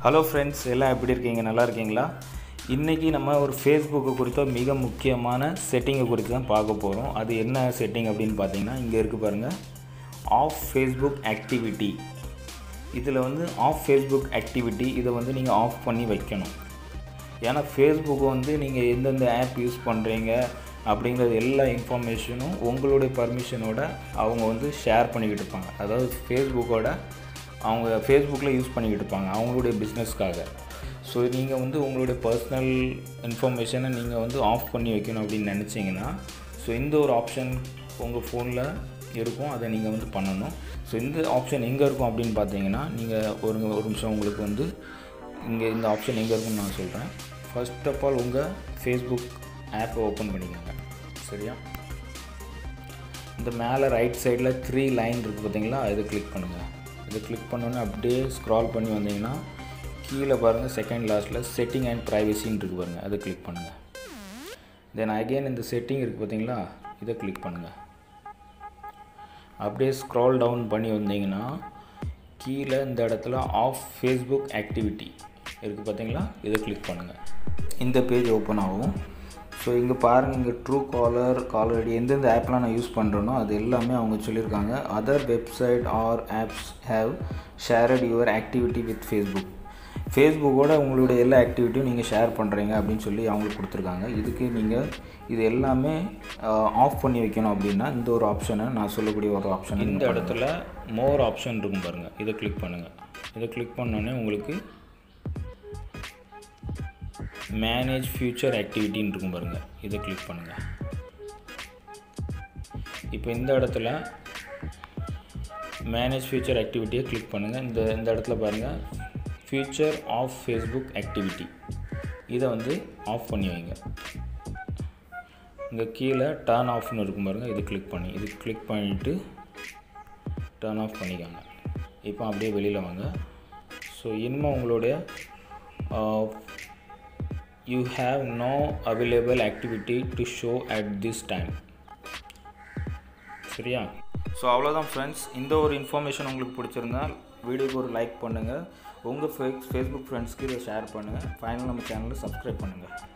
hello friends எல்லாம் எப்படி இருக்கீங்க நல்லா இருக்கீங்களா இன்றைக்கி நம்ம ஒரு ஃபேஸ்புக்கு குறித்த மிக முக்கியமான செட்டிங்கை குறித்து தான் பார்க்க போகிறோம் அது என்ன செட்டிங் அப்படின்னு பார்த்தீங்கன்னா இங்கே இருக்குது பாருங்கள் ஆஃப் ஃபேஸ்புக் ஆக்டிவிட்டி இதில் வந்து ஆஃப் ஃபேஸ்புக் ஆக்டிவிட்டி இதை வந்து நீங்கள் ஆஃப் பண்ணி வைக்கணும் ஏன்னா ஃபேஸ்புக் வந்து நீங்கள் எந்தெந்த ஆப் யூஸ் பண்ணுறீங்க அப்படிங்கிறது எல்லா இன்ஃபர்மேஷனும் உங்களுடைய பர்மிஷனோட அவங்க வந்து ஷேர் பண்ணிக்கிட்டு இருப்பாங்க அதாவது ஃபேஸ்புக்கோட அவங்க ஃபேஸ்புக்கில் யூஸ் பண்ணிக்கிட்டு இருப்பாங்க அவங்களுடைய பிஸ்னஸ்க்காக ஸோ நீங்கள் வந்து உங்களுடைய பர்சனல் இன்ஃபர்மேஷனை நீங்கள் வந்து ஆஃப் பண்ணி வைக்கணும் அப்படின்னு நினச்சிங்கன்னா ஸோ இந்த ஒரு ஆப்ஷன் உங்கள் ஃபோனில் இருக்கும் அதை நீங்கள் வந்து பண்ணணும் ஸோ இந்த ஆப்ஷன் எங்கே இருக்கும் அப்படின்னு பார்த்தீங்கன்னா நீங்கள் ஒரு ஒரு நிமிஷம் உங்களுக்கு வந்து இங்கே இந்த ஆப்ஷன் எங்கே இருக்குன்னு நான் சொல்கிறேன் ஃபர்ஸ்ட் ஆஃப் ஆல் உங்கள் ஃபேஸ்புக் ஆப்பை ஓப்பன் பண்ணிக்கோங்க சரியா இந்த மேலே ரைட் சைடில் த்ரீ லைன் இருக்குது பார்த்தீங்களா இதை கிளிக் பண்ணுங்கள் இதை கிளிக் பண்ணோன்னே அப்படியே ஸ்க்ரால் பண்ணி வந்தீங்கன்னா கீழே பாருங்கள் செகண்ட் லாஸ்ட்டில் செட்டிங் அண்ட் ப்ரைவசின்னு இருக்குது பாருங்கள் அதை கிளிக் பண்ணுங்கள் தென் அகெயின் இந்த செட்டிங் இருக்குது பார்த்தீங்களா இதை கிளிக் பண்ணுங்கள் அப்படியே ஸ்க்ரால் டவுன் பண்ணி வந்தீங்கன்னா கீழே இந்த இடத்துல ஆஃப் ஃபேஸ்புக் ஆக்டிவிட்டி இருக்குது பார்த்தீங்களா இதை கிளிக் பண்ணுங்கள் இந்த பேஜ் ஓப்பன் ஆகும் ஸோ இங்கே பாருங்கள் இங்கே ட்ரூ காலர் காலர் ஐடி எந்தெந்த ஆப்லாம் நான் யூஸ் பண்ணுறேனோ அது எல்லாமே அவங்க சொல்லியிருக்காங்க other website or apps have shared your activity with Facebook ஃபேஸ்புக்கோட உங்களுடைய எல்லா ஆக்டிவிட்டியும் நீங்கள் ஷேர் பண்ணுறீங்க அப்படின்னு சொல்லி அவங்களுக்கு கொடுத்துருக்காங்க இதுக்கு நீங்கள் இது எல்லாமே ஆஃப் பண்ணி வைக்கணும் அப்படின்னா இந்த ஒரு ஆப்ஷனை நான் சொல்லக்கூடிய ஒரு ஆப்ஷன் இந்த இடத்துல மோர் ஆப்ஷன் இருக்கும் பாருங்கள் இதை கிளிக் பண்ணுங்கள் இதை கிளிக் பண்ணோன்னே உங்களுக்கு மேனேஜ் ஃபியூச்சர் ஆக்டிவிட்டின்னு இருக்கும் பாருங்கள் இதை கிளிக் பண்ணுங்கள் இப்போ இந்த இடத்துல மேனேஜ் ஃபியூச்சர் ஆக்டிவிட்டியை கிளிக் பண்ணுங்கள் இந்த இந்த இடத்துல பாருங்கள் ஃபியூச்சர் ஆஃப் ஃபேஸ்புக் ஆக்டிவிட்டி இதை வந்து ஆஃப் பண்ணி வைங்க இங்கே கீழே டர்ன் ஆஃப்னு இருக்கும் பாருங்கள் இது கிளிக் பண்ணி இது கிளிக் பண்ணிவிட்டு டர்ன் ஆஃப் பண்ணிக்கோங்க இப்போ அப்படியே வெளியில் வாங்க ஸோ இனிமேல் உங்களுடைய you have no available activity to show at this time சரியா ஸோ அவ்வளோதான் ஃப்ரெண்ட்ஸ் இந்த ஒரு இன்ஃபர்மேஷன் உங்களுக்கு பிடிச்சிருந்தா வீடியோக்கு ஒரு லைக் பண்ணுங்கள் உங்கள் ஃபேஸ் ஃபேஸ்புக் ஃப்ரெண்ட்ஸ்க்கு இதை ஷேர் பண்ணுங்கள் ஃபைனல் நம்ம சேனலை சப்ஸ்கிரைப் பண்ணுங்கள்